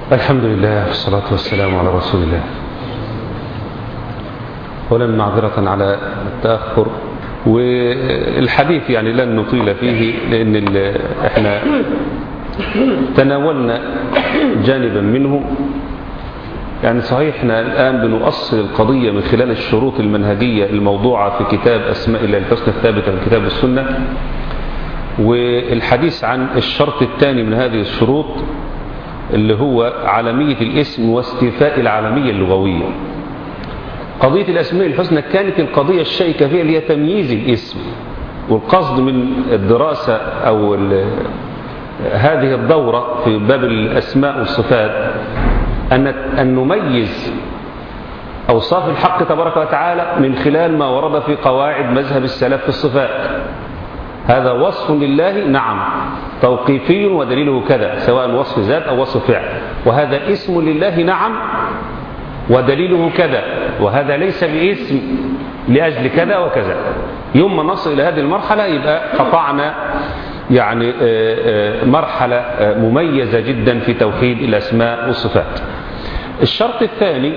الحمد لله والصلاة والسلام على رسول الله ولن معذرة على التأخر والحديث يعني لن نطيل فيه لأن احنا تناولنا جانبا منه يعني صحيح احنا الآن بنؤصل القضية من خلال الشروط المنهجية الموضوعة في كتاب أسماء الله الحسنى الثابتة في كتاب السنة والحديث عن الشرط الثاني من هذه الشروط اللي هو عالمية الاسم واستيفاء العالمية اللغوية قضية الأسماء الحسنى كانت القضية الشائكة فيها اللي هي تمييز الاسم والقصد من الدراسة أو هذه الدورة في باب الأسماء والصفات أن أن نميز أوصاف الحق تبارك وتعالى من خلال ما ورد في قواعد مذهب السلف في الصفات هذا وصف لله نعم توقيفي ودليله كذا سواء وصف ذات أو وصف فعل وهذا اسم لله نعم ودليله كذا وهذا ليس باسم لأجل كذا وكذا يوم ما نصل إلى هذه المرحلة يبقى قطعنا يعني مرحلة مميزة جدا في توحيد الأسماء والصفات الشرط الثاني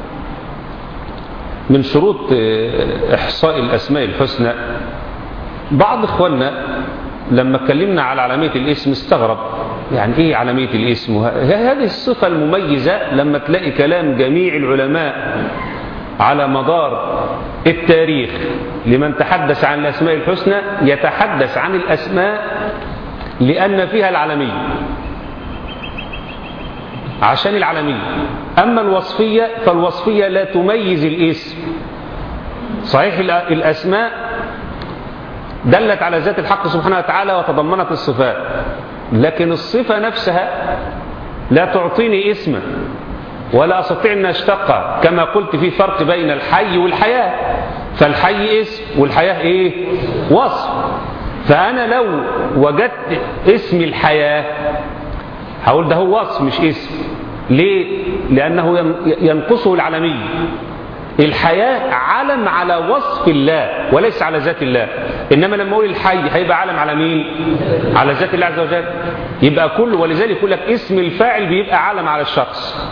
من شروط إحصاء الأسماء الحسنى بعض إخواننا لما اتكلمنا على علامية الاسم استغرب يعني ايه علامية الاسم هذه الصفة المميزة لما تلاقي كلام جميع العلماء على مدار التاريخ لمن تحدث عن الأسماء الحسنى يتحدث عن الأسماء لأن فيها العالمية عشان العالمية أما الوصفية فالوصفية لا تميز الاسم صحيح الأسماء دلت على ذات الحق سبحانه وتعالى وتضمنت الصفات لكن الصفة نفسها لا تعطيني اسما ولا أستطيع أن أشتقها كما قلت في فرق بين الحي والحياة فالحي اسم والحياة إيه وصف فأنا لو وجدت اسم الحياة هقول ده هو وصف مش اسم ليه لأنه ينقصه العالمية الحياة علم على وصف الله وليس على ذات الله إنما لما أقول الحي هيبقى علم على مين على ذات الله عز وجل يبقى كل ولذلك يقول لك اسم الفاعل بيبقى علم على الشخص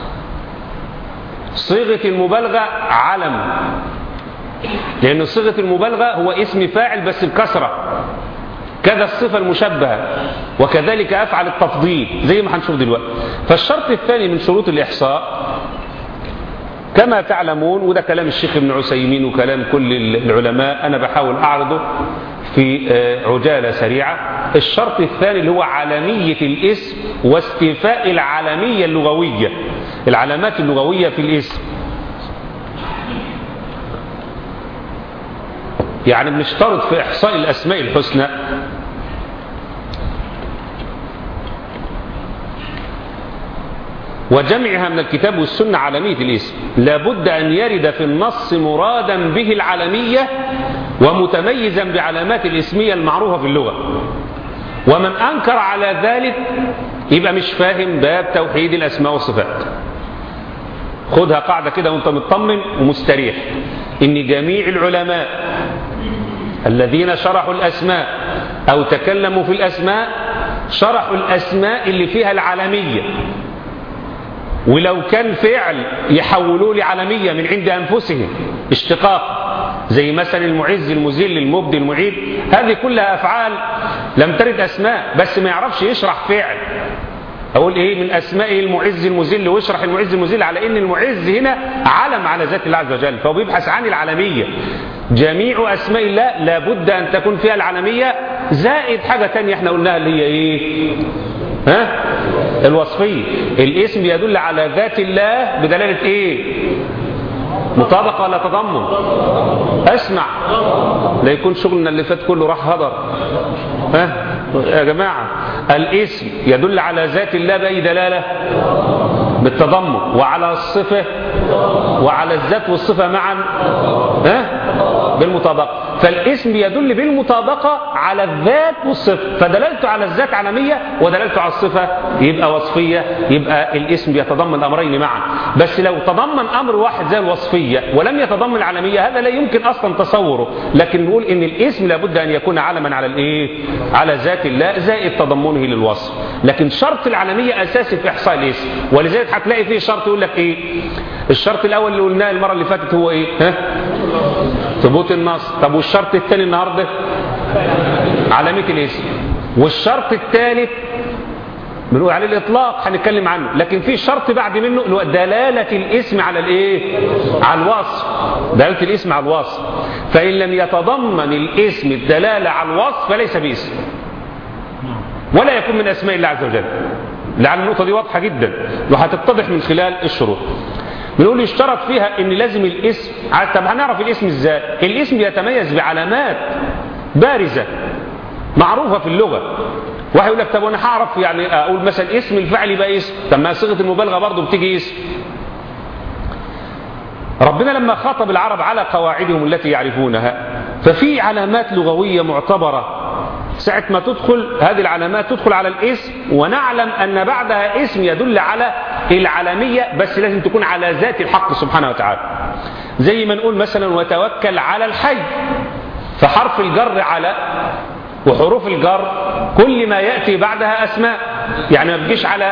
صيغة المبالغة علم لأن صيغة المبالغة هو اسم فاعل بس بكسرة كذا الصفة المشبهة وكذلك أفعل التفضيل زي ما هنشوف دلوقتي فالشرط الثاني من شروط الإحصاء كما تعلمون وده كلام الشيخ ابن عسيمين وكلام كل العلماء أنا بحاول أعرضه في عجالة سريعة الشرط الثاني اللي هو عالمية الاسم واستيفاء العالمية اللغوية العلامات اللغوية في الاسم يعني بنشترط في إحصاء الأسماء الحسنى وجمعها من الكتاب والسنة عالمية الاسم لابد أن يرد في النص مرادا به العالمية ومتميزا بعلامات الاسمية المعروفة في اللغة ومن أنكر على ذلك يبقى مش فاهم باب توحيد الأسماء والصفات خدها قاعدة كده وانت مطمن ومستريح ان جميع العلماء الذين شرحوا الأسماء أو تكلموا في الأسماء شرحوا الأسماء اللي فيها العالمية ولو كان فعل يحولوه لعالمية من عند أنفسهم اشتقاق زي مثلا المعز المذل المبدي المعيد هذه كلها أفعال لم ترد أسماء بس ما يعرفش يشرح فعل أقول إيه من أسمائه المعز المذل ويشرح المعز المذل على إن المعز هنا علم على ذات الله عز وجل فهو بيبحث عن العالمية جميع أسماء الله لابد أن تكون فيها العالمية زائد حاجة تانية احنا قلناها اللي هي إيه ها الوصفية الاسم يدل على ذات الله بدلالة ايه مطابقة ولا تضمن اسمع لا يكون شغلنا اللي فات كله راح هدر ها يا جماعة الاسم يدل على ذات الله بأي دلالة بالتضمن وعلى الصفة وعلى الذات والصفة معا ها بالمطابقة فالاسم يدل بالمطابقة على الذات والصفة فدلالته على الذات علمية ودلالته على الصفة يبقى وصفية يبقى الاسم يتضمن أمرين معا بس لو تضمن أمر واحد زي الوصفية ولم يتضمن العلمية هذا لا يمكن أصلا تصوره لكن نقول إن الاسم لابد أن يكون علما على الإيه على ذات الله زائد تضمنه للوصف لكن شرط العلمية أساسي في إحصاء الاسم ولذلك هتلاقي فيه شرط يقول لك إيه الشرط الأول اللي قلناه المرة اللي فاتت هو إيه ها ثبوت النص طب والشرط الثاني النهارده علامة الاسم والشرط الثالث بنقول عليه الإطلاق هنتكلم عنه لكن في شرط بعد منه اللي هو دلالة الاسم على الإيه على الوصف دلالة الاسم على الوصف فإن لم يتضمن الاسم الدلالة على الوصف فليس باسم ولا يكون من أسماء الله عز وجل لعل النقطة دي واضحة جدا وهتتضح من خلال الشروط بنقول يشترط فيها ان لازم الاسم طب هنعرف الاسم ازاي الاسم يتميز بعلامات بارزة معروفة في اللغة واحد يقول لك طب وانا هعرف يعني اقول مثلا اسم الفعل يبقى اسم طب ما صيغه المبالغه برضه بتيجي اسم ربنا لما خاطب العرب على قواعدهم التي يعرفونها ففي علامات لغويه معتبره ساعة ما تدخل هذه العلامات تدخل على الاسم ونعلم أن بعدها اسم يدل على العالمية بس لازم تكون على ذات الحق سبحانه وتعالى زي ما نقول مثلا وتوكل على الحي فحرف الجر على وحروف الجر كل ما يأتي بعدها أسماء يعني ما بتجيش على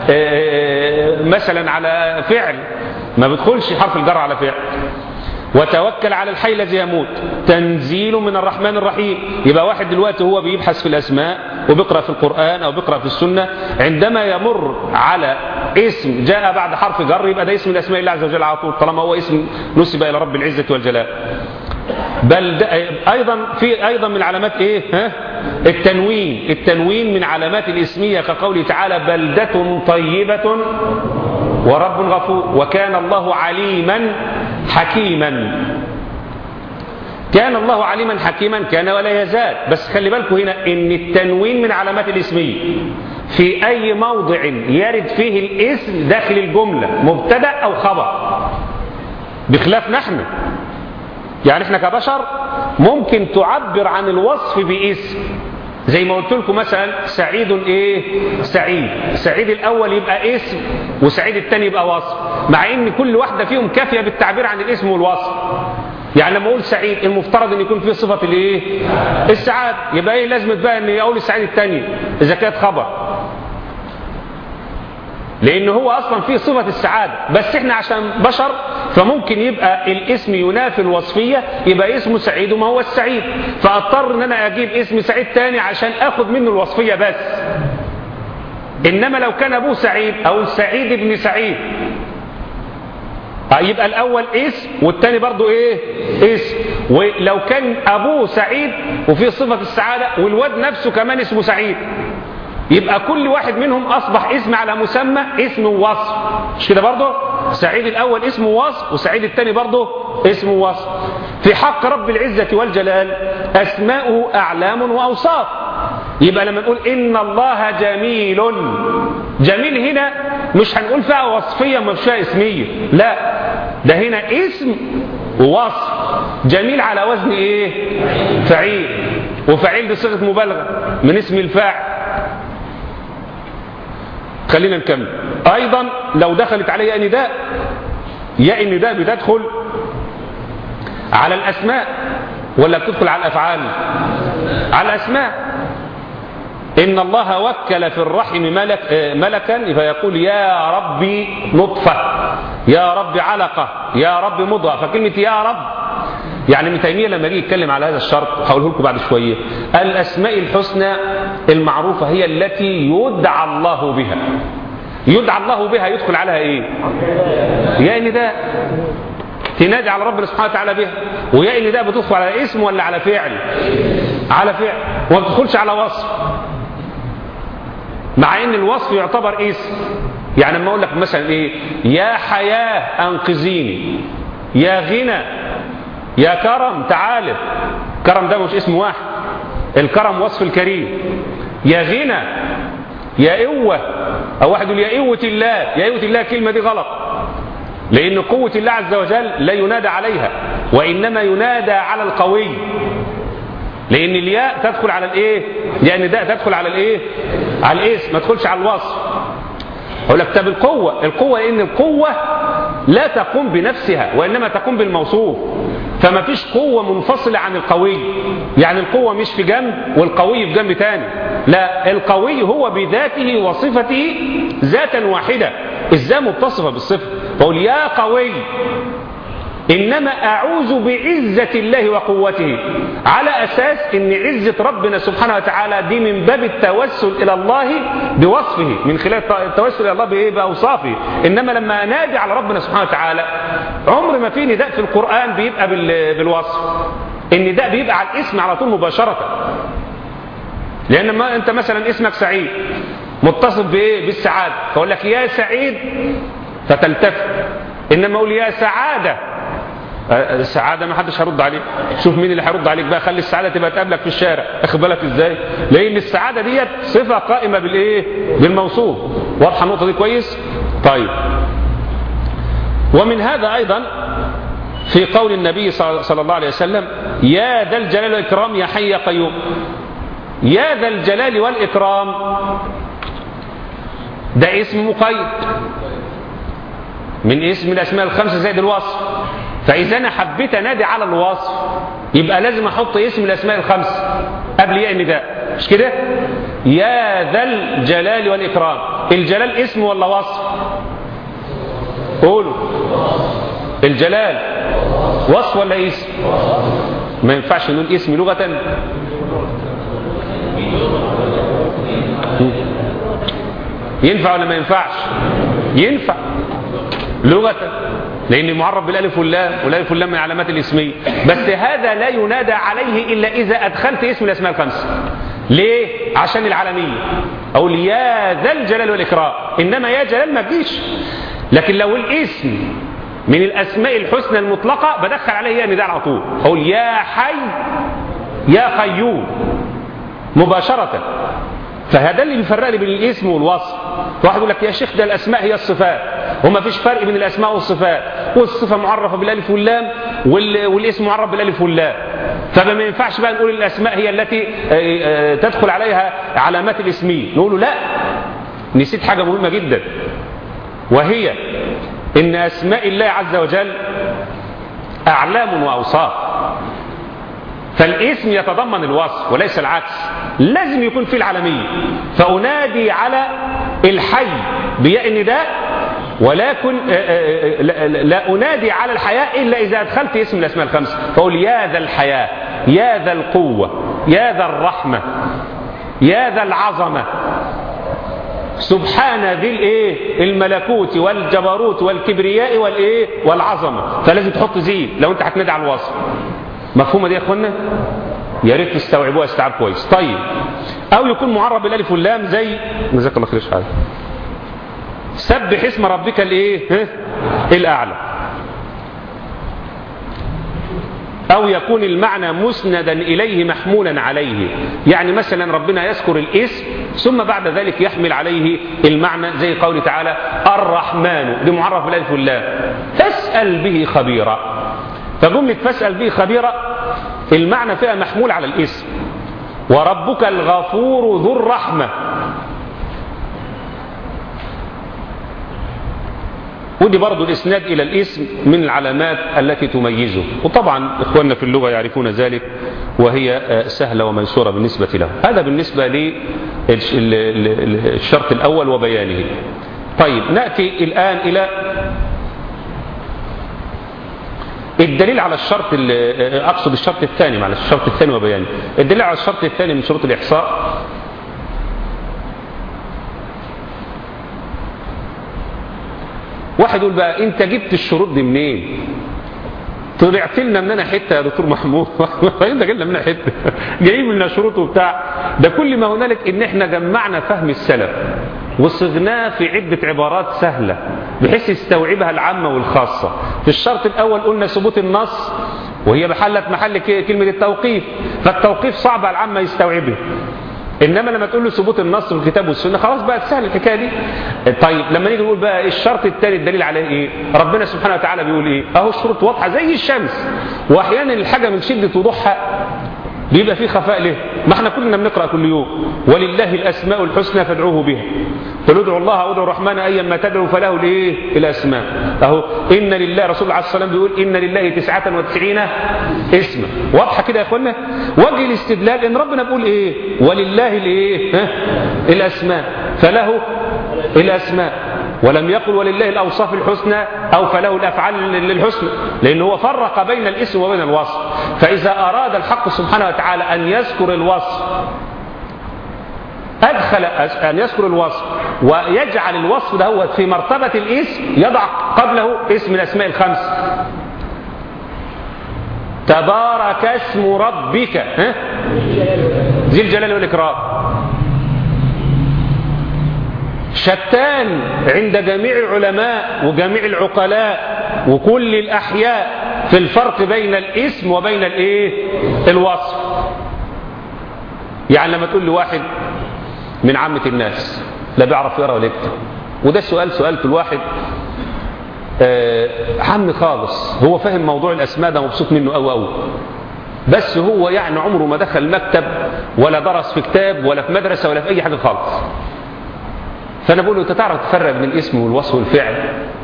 مثلا على فعل ما بتدخلش حرف الجر على فعل وتوكل على الحي الذي يموت تنزيل من الرحمن الرحيم يبقى واحد دلوقتي هو بيبحث في الأسماء وبيقرأ في القرآن أو بيقرأ في السنة عندما يمر على اسم جاء بعد حرف جر يبقى ده اسم من أسماء الله عز وجل على طول طالما هو اسم نسب إلى رب العزة والجلال بل أيضا في أيضا من علامات إيه ها؟ التنوين التنوين من علامات الاسمية كقوله تعالى بلدة طيبة ورب غفور وكان الله عليما حكيما كان الله عليما حكيما كان ولا يزال بس خلي بالكم هنا ان التنوين من علامات الاسمية في اي موضع يرد فيه الاسم داخل الجملة مبتدا او خبر بخلاف نحن يعني احنا كبشر ممكن تعبر عن الوصف باسم زي ما قلت لكم مثلا سعيد ايه سعيد سعيد الاول يبقى اسم وسعيد الثاني يبقى وصف مع ان كل واحده فيهم كافيه بالتعبير عن الاسم والوصف يعني لما اقول سعيد المفترض ان يكون فيه صفه الايه السعاده يبقى ايه لازمه بقى ان اقول السعيد الثاني اذا كانت خبر لان هو اصلا فيه صفه السعاده بس احنا عشان بشر فممكن يبقى الاسم ينافي الوصفيه يبقى اسمه سعيد وما هو السعيد فاضطر ان انا اجيب اسم سعيد تاني عشان اخد منه الوصفيه بس انما لو كان ابوه سعيد او سعيد ابن سعيد يبقى الاول اسم والتاني برضو ايه اسم ولو كان ابوه سعيد وفيه صفه السعاده والواد نفسه كمان اسمه سعيد يبقى كل واحد منهم أصبح اسم على مسمى اسم ووصف مش كده برضه سعيد الأول اسمه وصف وسعيد الثاني برضه اسمه وصف في حق رب العزة والجلال أسماؤه أعلام وأوصاف يبقى لما نقول إن الله جميل جميل هنا مش هنقول فيها وصفية مش فيها اسمية لا ده هنا اسم ووصف جميل على وزن ايه فعيل وفعيل دي صيغه مبالغه من اسم الفاعل خلينا نكمل ايضا لو دخلت عليه ياء نداء ياء النداء بتدخل على الاسماء ولا بتدخل على الافعال على الاسماء ان الله وكل في الرحم ملك ملكا فيقول يا ربي نطفه يا رب علقه يا رب مضغه فكلمه يا رب يعني ابن تيميه لما يجي يتكلم على هذا الشرط هقوله لكم بعد شويه الاسماء الحسنى المعروفه هي التي يدعى الله بها يدعى الله بها يدخل عليها ايه يا نداء تنادي على ربنا سبحانه وتعالى بها ويا النداء بتدخل على اسم ولا على فعل على فعل وما بتدخلش على وصف مع ان الوصف يعتبر اسم يعني لما اقول لك مثلا ايه يا حياه انقذيني يا غنى يا كرم تعالى كرم ده مش اسم واحد الكرم وصف الكريم يا غنى يا قوة أو واحد يقول يا قوة الله يا قوة الله كلمة دي غلط لأن قوة الله عز وجل لا ينادى عليها وإنما ينادى على القوي لان الياء تدخل على الايه لان ده تدخل على الايه على الاسم ما تدخلش على الوصف اقول لك طب القوه القوه لان القوه لا تقوم بنفسها وانما تقوم بالموصوف فما فيش قوه منفصله عن القوي يعني القوه مش في جنب والقوي في جنب تاني لا القوي هو بذاته وصفته ذاتا واحده ازاي متصفه بالصفه فقول يا قوي إنما أعوذ بعزة الله وقوته على أساس أن عزة ربنا سبحانه وتعالى دي من باب التوسل إلى الله بوصفه من خلال التوسل إلى الله بإيه بأوصافه إنما لما أنادي على ربنا سبحانه وتعالى عمر ما في نداء في القرآن بيبقى بالوصف النداء بيبقى على الاسم على طول مباشرة لأن ما أنت مثلا اسمك سعيد متصف بإيه بالسعادة فأقول لك يا سعيد فتلتفت إنما أقول يا سعادة السعادة ما حدش هيرد عليك شوف مين اللي هيرد عليك بقى خلي السعادة تبقى تقابلك في الشارع اخد بالك ازاي لان السعادة ديت صفة قائمة بالايه بالموصوف واضحة النقطة دي كويس طيب ومن هذا ايضا في قول النبي صلى الله عليه وسلم يا ذا الجلال والإكرام يا حي يا قيوم يا ذا الجلال والإكرام ده اسم مقيد من اسم الأسماء الخمسة زائد الوصف فإذا أنا حبيت أنادي على الوصف يبقى لازم أحط اسم الأسماء الخمسة قبل ياء النداء مش كده؟ يا ذا الجلال والإكرام الجلال اسم ولا وصف؟ قولوا الجلال وصف ولا اسم؟ ما ينفعش نقول اسم لغة ينفع ولا ما ينفعش؟ ينفع لغة لأن معرف بالألف واللام والألف واللام من علامات الاسمية بس هذا لا ينادى عليه إلا إذا أدخلت اسم الأسماء الخمسة ليه؟ عشان العالمية أقول يا ذا الجلال والإكرام إنما يا جلال ما تجيش لكن لو الاسم من الأسماء الحسنى المطلقة بدخل عليه يا نداء على طول أقول يا حي يا قيوم مباشرة فهذا اللي بيفرق لي بين الاسم والوصف واحد يقول لك يا شيخ ده الاسماء هي الصفات وما فيش فرق بين الاسماء والصفات والصفه معرفه بالالف واللام والاسم معرف بالالف واللام فما ينفعش بقى نقول الاسماء هي التي تدخل عليها علامات الاسميه نقول لا نسيت حاجه مهمه جدا وهي ان اسماء الله عز وجل اعلام واوصاف فالاسم يتضمن الوصف وليس العكس لازم يكون في العالمية فأنادي على الحي بياء النداء ولكن لا أنادي على الحياة إلا إذا أدخلت اسم الأسماء الخمسة فأقول يا ذا الحياة يا ذا القوة يا ذا الرحمة يا ذا العظمة سبحان ذي الايه الملكوت والجبروت والكبرياء والايه والعظمه فلازم تحط زين لو انت هتنادي على الوصف مفهومه دي يا اخوانا يا ريت تستوعبوها استيعاب كويس طيب او يكون معرب بالالف واللام زي جزاك الله خير حاجه سبح اسم ربك الايه الاعلى او يكون المعنى مسندا اليه محمولا عليه يعني مثلا ربنا يذكر الاسم ثم بعد ذلك يحمل عليه المعنى زي قوله تعالى الرحمن دي معرف بالالف واللام فاسال به خبيرا فجملة فاسأل به خبيرة المعنى فيها محمول على الاسم وربك الغفور ذو الرحمة ودي برضو الإسناد إلى الاسم من العلامات التي تميزه وطبعا إخواننا في اللغة يعرفون ذلك وهي سهلة وميسورة بالنسبة له هذا بالنسبة للشرط الأول وبيانه طيب نأتي الآن إلى الدليل على الشرط اقصد الشرط الثاني معلش الشرط الثاني وبيانه الدليل على الشرط الثاني من شروط الاحصاء واحد يقول بقى انت جبت الشروط دي منين طلعت لنا مننا حته يا دكتور محمود انت جبنا منها حته جايين لنا شروط وبتاع ده كل ما هنالك ان احنا جمعنا فهم السلف وصغناه في عدة عبارات سهلة بحيث يستوعبها العامة والخاصة في الشرط الأول قلنا ثبوت النص وهي محلة محل كلمة التوقيف فالتوقيف صعب على العامة يستوعبه انما لما تقول له ثبوت النص في الكتاب والسنه خلاص بقت سهل الحكايه دي طيب لما نيجي نقول بقى الشرط الثاني الدليل عليه ايه ربنا سبحانه وتعالى بيقول ايه اهو الشروط واضحه زي الشمس واحيانا الحاجه من شده وضوحها بيبقى فيه خفاء ليه ما احنا كلنا بنقرأ كل يوم ولله الأسماء الحسنى فادعوه بها قل ادعوا الله او ادعوا الرحمن ايا ما تدعوا فله الايه الاسماء اهو ان لله رسول الله عليه الصلاه والسلام بيقول ان لله 99 اسما واضحه كده يا اخوانا وجه الاستدلال ان ربنا بيقول ايه ولله الايه ها؟ الاسماء فله الاسماء ولم يقل ولله الاوصاف الحسنى او فله الافعال الحسنى لان هو فرق بين الاسم وبين الوصف فاذا اراد الحق سبحانه وتعالى ان يذكر الوصف أدخل أن يذكر الوصف ويجعل الوصف ده هو في مرتبة الاسم يضع قبله اسم الأسماء الخمس تبارك اسم ربك ها؟ ذي الجلال والإكرام شتان عند جميع العلماء وجميع العقلاء وكل الأحياء في الفرق بين الاسم وبين الايه الوصف يعني لما تقول لواحد من عامة الناس لا بيعرف يقرا ولا يكتب وده سؤال سألته الواحد آه عم خالص هو فاهم موضوع الأسماء ده مبسوط منه قوي قوي بس هو يعني عمره ما دخل مكتب ولا درس في كتاب ولا في مدرسة ولا في أي حاجة خالص فأنا بقول له أنت تعرف تفرق بين الاسم والوصف والفعل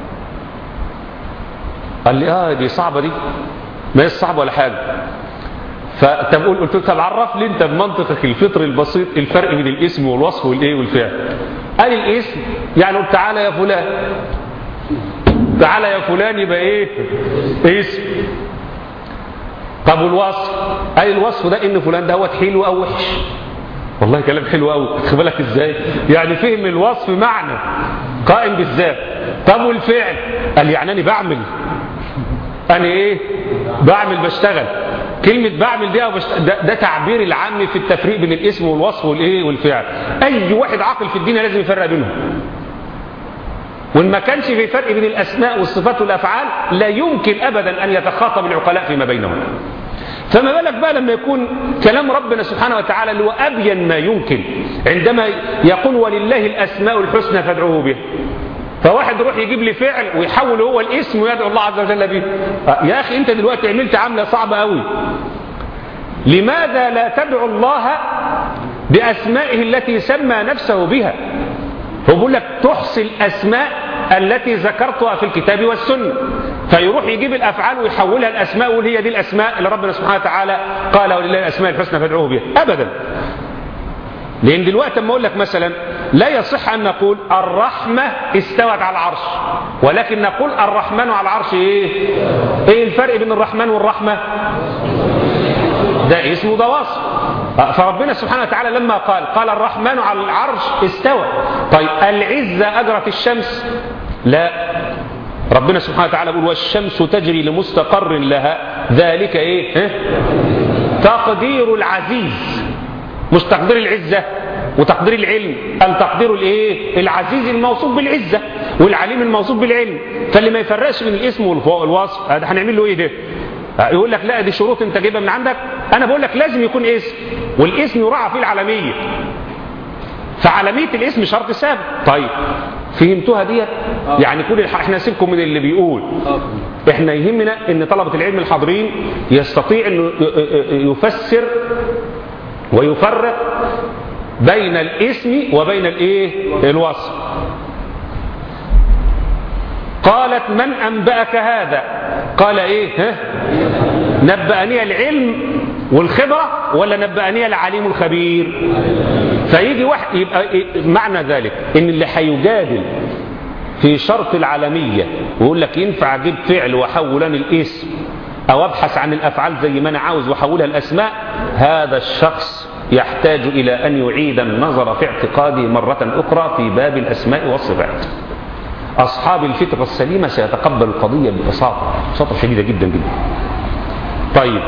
قال لي اه دي صعبة دي ما هي صعبة ولا حاجة فطب قول قلت له طب عرف لي انت بمنطقك الفطري البسيط الفرق بين الاسم والوصف والايه والفعل قال الاسم يعني قلت تعالى يا فلان تعالى يا فلان يبقى ايه اسم طب والوصف قال الوصف ده ان فلان ده هو حلو او وحش والله كلام حلو قوي خد بالك ازاي يعني فهم الوصف معنى قائم بالذات طب والفعل قال يعني انا بعمل انا ايه بعمل بشتغل كلمة بعمل دي أو بشت... ده, ده تعبير العام في التفريق بين الاسم والوصف والايه والفعل اي واحد عاقل في الدنيا لازم يفرق بينهم وان ما كانش في فرق بين الاسماء والصفات والافعال لا يمكن ابدا ان يتخاطب العقلاء فيما بينهم فما بالك بقى لما يكون كلام ربنا سبحانه وتعالى اللي هو ابين ما يمكن عندما يقول ولله الاسماء الحسنى فادعوه بها فواحد يروح يجيب لي فعل ويحول هو الاسم ويدعو الله عز وجل به يا اخي انت دلوقتي عملت عمله صعبه قوي لماذا لا تدعو الله باسمائه التي سمى نفسه بها هو بيقول لك تحصي الاسماء التي ذكرتها في الكتاب والسنه فيروح يجيب الافعال ويحولها الاسماء ويقول هي دي الاسماء اللي ربنا سبحانه وتعالى قال ولله الاسماء الحسنى فادعوه بها ابدا لان دلوقتي اما اقول لك مثلا لا يصح ان نقول الرحمه استوت على العرش ولكن نقول الرحمن على العرش ايه ايه الفرق بين الرحمن والرحمه ده اسمه ده وصف فربنا سبحانه وتعالى لما قال قال الرحمن على العرش استوى طيب العزه اجرت الشمس لا ربنا سبحانه وتعالى يقول والشمس تجري لمستقر لها ذلك ايه اه؟ تقدير العزيز مش تقدير العزة وتقدير العلم التقدير الايه العزيز الموصوف بالعزة والعليم الموصوف بالعلم فاللي ما يفرقش بين الاسم والوصف هذا هنعمل له ايه ده يقول لك لا دي شروط انت جايبها من عندك انا بقول لك لازم يكون اسم والاسم يراعى فيه العالمية فعالمية الاسم شرط ثابت طيب فهمتوها ديت يعني كل الح... احنا سيبكم من اللي بيقول احنا يهمنا ان طلبة العلم الحاضرين يستطيع انه يفسر ويفرق بين الاسم وبين الايه الوصف قالت من انبأك هذا قال ايه ها نبأني العلم والخبرة ولا نبأني العليم الخبير فيجي واحد يبقى معنى ذلك ان اللي هيجادل في شرط العالمية ويقول لك ينفع اجيب فعل واحول انا الاسم او ابحث عن الافعال زي ما انا عاوز واحولها الاسماء هذا الشخص يحتاج الى ان يعيد النظر في اعتقاده مرة اخرى في باب الاسماء والصفات اصحاب الفطرة السليمة سيتقبل القضية ببساطة ببساطة شديدة جدا جدا طيب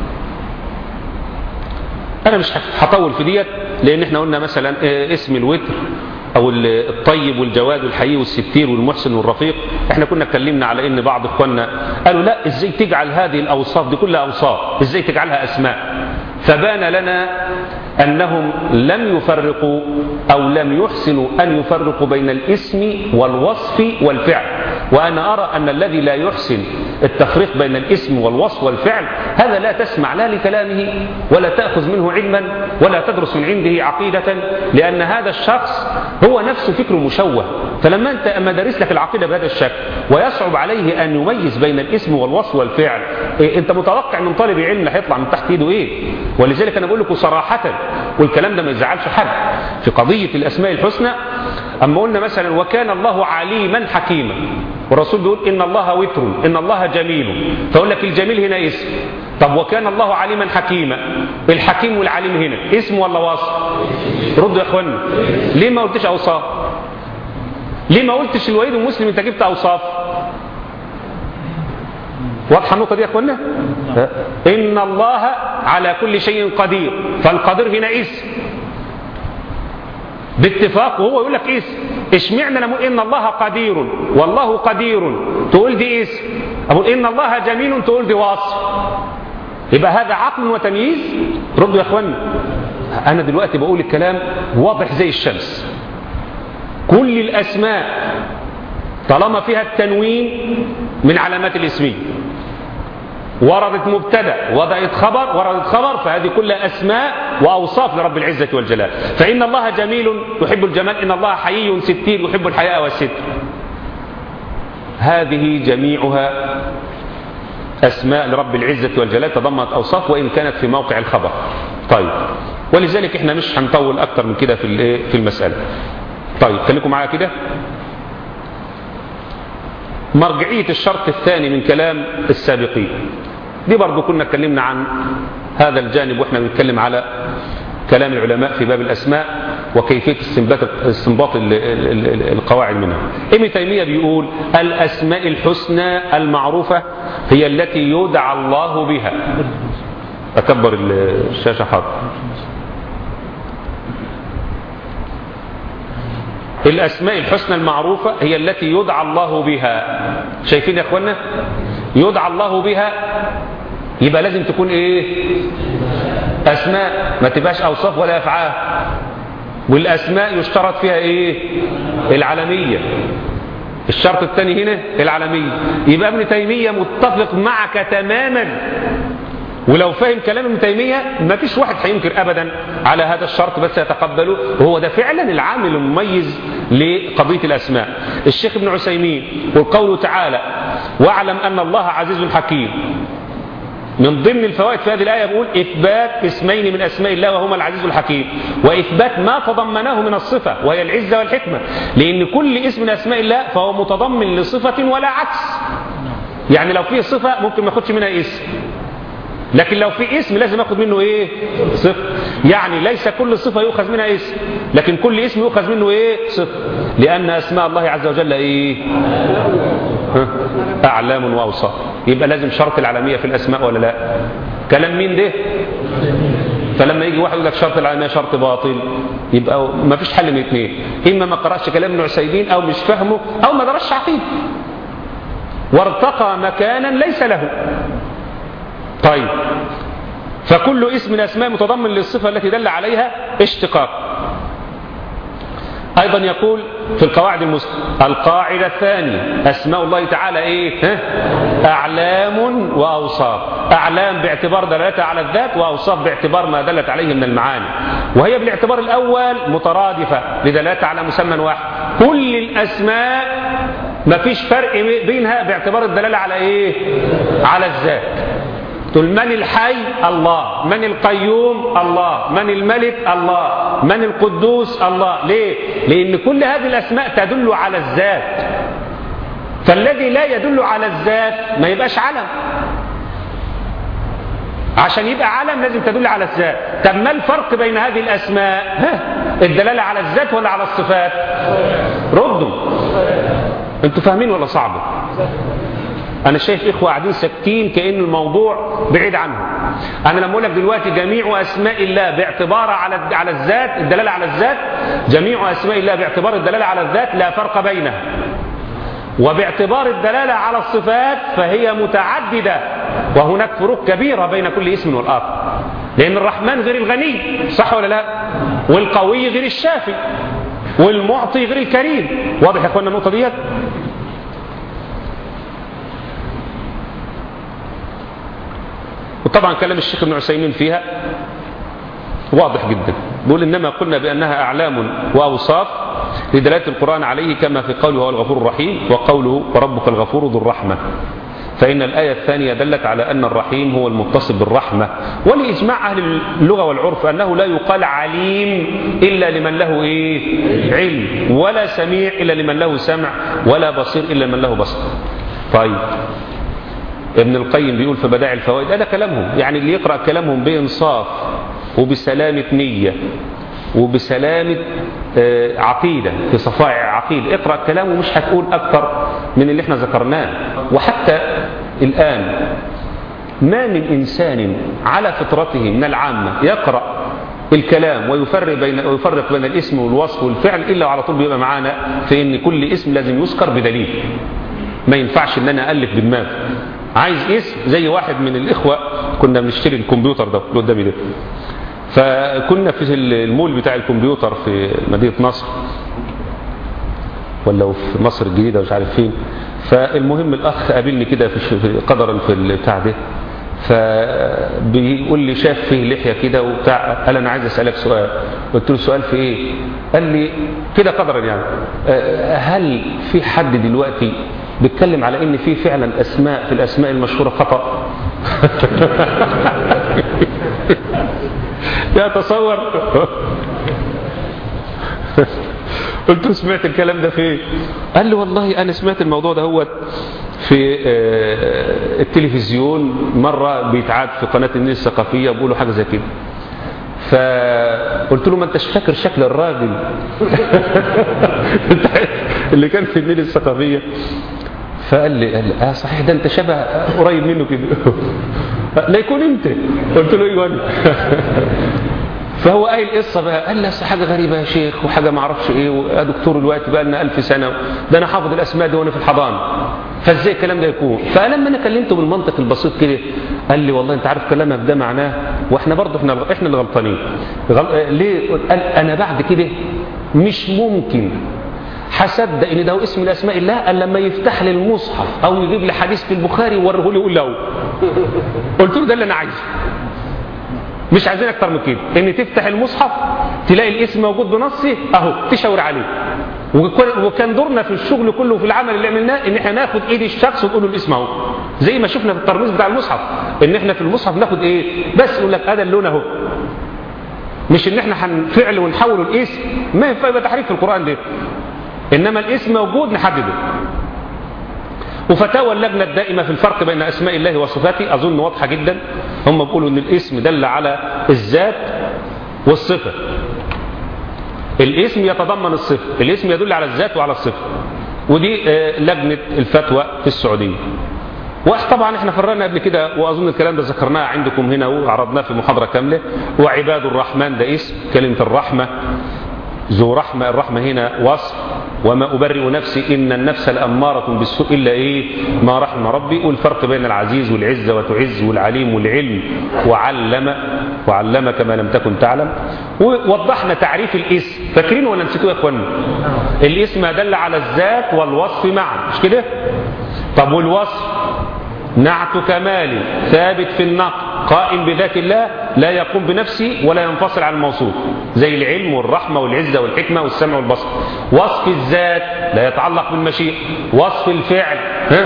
انا مش هطول في ديت لان احنا قلنا مثلا اسم الوتر او الطيب والجواد والحيي والستير والمحسن والرفيق احنا كنا اتكلمنا على ان بعض اخواننا قالوا لا ازاي تجعل هذه الاوصاف دي كلها اوصاف ازاي تجعلها اسماء فبان لنا انهم لم يفرقوا او لم يحسنوا ان يفرقوا بين الاسم والوصف والفعل وأنا أرى أن الذي لا يحسن التفريق بين الاسم والوصف والفعل هذا لا تسمع لا لكلامه ولا تأخذ منه علما ولا تدرس من عنده عقيدة لأن هذا الشخص هو نفسه فكره مشوه فلما أنت أما دارس لك العقيدة بهذا الشكل ويصعب عليه أن يميز بين الاسم والوصف والفعل إيه أنت متوقع من طالب علم اللي هيطلع من تحت إيده إيه ولذلك أنا بقول لكم صراحة والكلام ده ما يزعلش حد في قضية الأسماء الحسنى أما قلنا مثلا وكان الله عليما حكيما والرسول بيقول إن الله وتر إن الله جميل فأقول لك الجميل هنا اسم طب وكان الله عليما حكيما الحكيم والعليم هنا اسم ولا وصف ردوا يا اخوانا ليه ما قلتش أوصاف ليه ما قلتش الوليد المسلم انت جبت أوصاف واضحة النقطة دي يا اخوانا إن الله على كل شيء قدير فالقدير هنا اسم باتفاق وهو يقول لك اسم اشمعنى انا اقول ان الله قدير والله قدير تقول دي اسم اقول ان الله جميل تقول دي وصف يبقى هذا عقل وتمييز ردوا يا اخوانا انا دلوقتي بقول الكلام واضح زي الشمس كل الاسماء طالما فيها التنوين من علامات الاسميه وردت مبتدا وردت خبر وردت خبر فهذه كلها اسماء واوصاف لرب العزه والجلال فان الله جميل يحب الجمال ان الله حيي ستير يحب الحياء والستر هذه جميعها اسماء لرب العزه والجلال تضمنت اوصاف وان كانت في موقع الخبر طيب ولذلك احنا مش هنطول اكتر من كده في في المساله طيب خليكم معايا كده مرجعية الشرط الثاني من كلام السابقين دي برضو كنا اتكلمنا عن هذا الجانب واحنا بنتكلم على كلام العلماء في باب الأسماء وكيفية استنباط استنباط القواعد منها ابن تيمية بيقول الأسماء الحسنى المعروفة هي التي يدعى الله بها أكبر الشاشة حاضر الأسماء الحسنى المعروفة هي التي يدعى الله بها شايفين يا أخوانا يدعى الله بها يبقى لازم تكون إيه أسماء ما تبقاش أوصاف ولا أفعال والأسماء يشترط فيها إيه العالمية الشرط الثاني هنا العالمية يبقى ابن تيمية متفق معك تماما ولو فهم كلام ابن تيمية ما فيش واحد هينكر أبدا على هذا الشرط بس يتقبله وهو ده فعلا العامل المميز لقضية الأسماء الشيخ ابن عثيمين والقول تعالى واعلم أن الله عزيز حكيم من ضمن الفوائد في هذه الآية بيقول إثبات اسمين من أسماء الله وهما العزيز الحكيم وإثبات ما تضمنه من الصفة وهي العزة والحكمة لأن كل اسم من أسماء الله فهو متضمن لصفة ولا عكس يعني لو فيه صفة ممكن ما ياخدش منها اسم لكن لو في اسم لازم اخد منه ايه صفه يعني ليس كل صفه يؤخذ منها اسم لكن كل اسم يؤخذ منه ايه صفه لان اسماء الله عز وجل ايه اعلام واوصاف يبقى لازم شرط العالميه في الاسماء ولا لا كلام مين ده فلما يجي واحد يقول لك شرط العالميه شرط باطل يبقى ما فيش حل من اثنين اما ما قراش كلام ابن عثيمين او مش فاهمه او ما درسش عقيده وارتقى مكانا ليس له طيب فكل اسم من اسماء متضمن للصفه التي دل عليها اشتقاق ايضا يقول في القواعد المسلمه القاعده الثانيه اسماء الله تعالى ايه ها؟ اعلام واوصاف اعلام باعتبار دلالتها على الذات واوصاف باعتبار ما دلت عليه من المعاني وهي بالاعتبار الاول مترادفه لدلالتها على مسمى واحد كل الاسماء ما فيش فرق بينها باعتبار الدلاله على ايه على الذات تقول من الحي الله من القيوم الله من الملك الله من القدوس الله ليه لأن كل هذه الأسماء تدل على الذات فالذي لا يدل على الذات ما يبقاش علم عشان يبقى علم لازم تدل على الذات طب ما الفرق بين هذه الأسماء ها الدلالة على الذات ولا على الصفات ردوا انتوا فاهمين ولا صعبة انا شايف اخوه قاعدين ساكتين كان الموضوع بعيد عنهم انا لما اقول لك دلوقتي جميع اسماء الله باعتبار على على الذات الدلاله على الذات جميع اسماء الله باعتبار الدلاله على الذات لا فرق بينها وباعتبار الدلاله على الصفات فهي متعدده وهناك فروق كبيره بين كل اسم والاخر لان الرحمن غير الغني صح ولا لا والقوي غير الشافي والمعطي غير الكريم واضح يا اخوانا النقطه ديت وطبعا كلام الشيخ ابن عثيمين فيها واضح جدا بيقول إنما قلنا بأنها أعلام وأوصاف لدلالة القرآن عليه كما في قوله هو الغفور الرحيم وقوله وربك الغفور ذو الرحمة فإن الآية الثانية دلت على أن الرحيم هو المتصل بالرحمة ولإجماع أهل اللغة والعرف أنه لا يقال عليم إلا لمن له إيه؟ علم ولا سميع إلا لمن له سمع ولا بصير إلا لمن له بصر طيب ابن القيم بيقول في بدائع الفوائد هذا كلامهم يعني اللي يقرأ كلامهم بإنصاف وبسلامة نية وبسلامة عقيدة في صفائع عقيدة اقرأ كلامه مش هتقول أكثر من اللي احنا ذكرناه وحتى الآن ما من إنسان على فطرته من العامة يقرأ الكلام ويفرق بين ويفرق بين الاسم والوصف والفعل إلا على طول بيبقى معانا في إن كل اسم لازم يذكر بدليل ما ينفعش إن أنا ألف بدماغي عايز اسم زي واحد من الإخوة كنا بنشتري الكمبيوتر ده اللي قدامي ده فكنا في المول بتاع الكمبيوتر في مدينة نصر ولا في مصر الجديدة مش عارف فين فالمهم الأخ قابلني كده في قدرا في البتاع ده فبيقول لي شاف فيه لحية كده وبتاع قال أنا عايز أسألك سؤال قلت له سؤال في إيه قال لي كده قدرا يعني هل في حد دلوقتي بيتكلم على ان في فعلا اسماء في الاسماء المشهوره خطا يا تصور قلت له سمعت الكلام ده فين قال لي والله انا سمعت الموضوع ده هو في التلفزيون مرة بيتعاد في قناة النيل الثقافية بيقولوا حاجة زي كده فقلت له ما انتش فاكر شكل الراجل اللي كان في النيل الثقافية فقال لي قال لي اه صحيح ده انت شبه قريب منه كده لا يكون انت قلت له ايوه انا فهو قايل قصه بقى قال لي اصل حاجه غريبه يا شيخ وحاجه ما اعرفش ايه ويا دكتور الوقت بقى لنا 1000 سنه ده انا حافظ الاسماء دي وانا في الحضانه فازاي الكلام ده يكون فلما انا كلمته بالمنطق البسيط كده قال لي والله انت عارف كلامك ده معناه واحنا برضه احنا احنا اللي غلطانين غل... ليه قال انا بعد كده مش ممكن هصدق ان ده هو اسم من اسماء الله الا لما يفتح لي المصحف او يجيب لي حديث في البخاري ووريه لي يقول له قلت له ده اللي انا عايزه مش عايزين اكتر من كده ان تفتح المصحف تلاقي الاسم موجود بنصه اهو تشاور عليه وكان دورنا في الشغل كله وفي العمل اللي عملناه ان احنا ناخد ايد الشخص ونقول له الاسم اهو زي ما شفنا في الترميز بتاع المصحف ان احنا في المصحف ناخد ايه بس يقول لك هذا اللون اهو مش ان احنا هنفعل ونحول الاسم ما ينفع يبقى تحريف في القران ده انما الاسم موجود نحدده وفتاوى اللجنة الدائمة في الفرق بين أسماء الله وصفاته أظن واضحة جدا هم بيقولوا أن الاسم دل على الذات والصفة الاسم يتضمن الصفة الاسم يدل على الذات وعلى الصفة ودي لجنة الفتوى في السعودية وطبعا احنا فرقنا قبل كده واظن الكلام ده ذكرناه عندكم هنا وعرضناه في محاضره كامله وعباد الرحمن ده اسم كلمه الرحمه ذو رحمة الرحمة هنا وصف وما أبرئ نفسي إن النفس الأمارة بالسوء إلا إيه ما رحم ربي والفرق بين العزيز والعزة وتعز والعليم والعلم وعلم وعلمك ما لم تكن تعلم ووضحنا تعريف الاسم فاكرين ولا نسيتوه يا اخوانا الاسم دل على الذات والوصف معا مش كده طب والوصف نعت كمال ثابت في النقل قائم بذات الله لا يقوم بنفسه ولا ينفصل عن الموصوف زي العلم والرحمة والعزة والحكمة والسمع والبصر وصف الذات لا يتعلق بالمشيئة وصف الفعل ها؟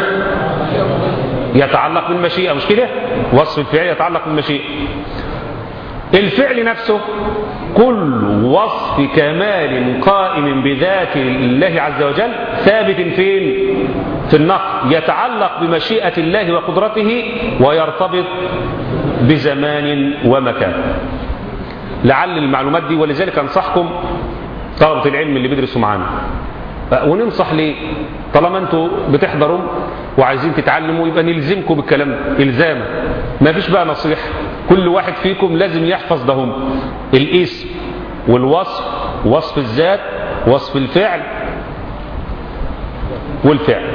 يتعلق بالمشيئة مش كده وصف الفعل يتعلق بالمشيئة الفعل نفسه كل وصف كمال قائم بذات الله عز وجل ثابت فين في النقل يتعلق بمشيئة الله وقدرته ويرتبط بزمان ومكان لعل المعلومات دي ولذلك أنصحكم طلبة العلم اللي بيدرسوا معانا وننصح ليه طالما انتوا بتحضروا وعايزين تتعلموا يبقى نلزمكم بالكلام ده الزاما ما فيش بقى نصيحة كل واحد فيكم لازم يحفظ دهم الاسم والوصف وصف الذات وصف الفعل والفعل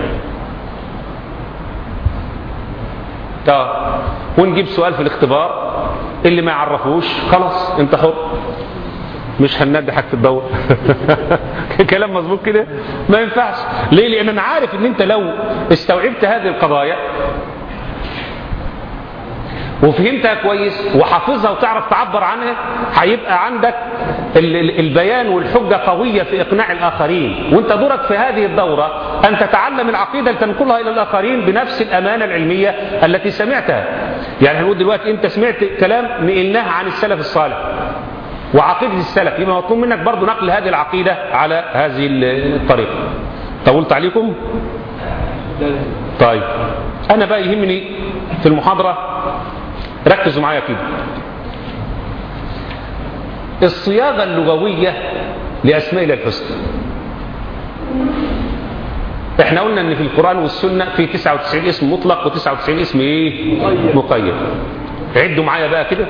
طب ونجيب سؤال في الاختبار اللي ما يعرفوش خلاص انت حر مش هننجحك في الدور كلام مظبوط كده ما ينفعش ليه لان انا عارف ان انت لو استوعبت هذه القضايا وفهمتها كويس وحافظها وتعرف تعبر عنها هيبقى عندك ال- ال- البيان والحجة قوية في إقناع الآخرين وانت دورك في هذه الدورة أن تتعلم العقيدة لتنقلها إلى الآخرين بنفس الأمانة العلمية التي سمعتها يعني هنقول دلوقتي انت سمعت كلام نقلناه عن السلف الصالح وعقيدة السلف يبقى مطلوب منك برضو نقل هذه العقيدة على هذه الطريقة طولت عليكم طيب أنا بقى يهمني في المحاضرة ركزوا معايا كده الصياغة اللغوية لأسماء الله الحسنى احنا قلنا ان في القرآن والسنة في 99 اسم مطلق و99 اسم ايه مقيد عدوا معايا بقى كده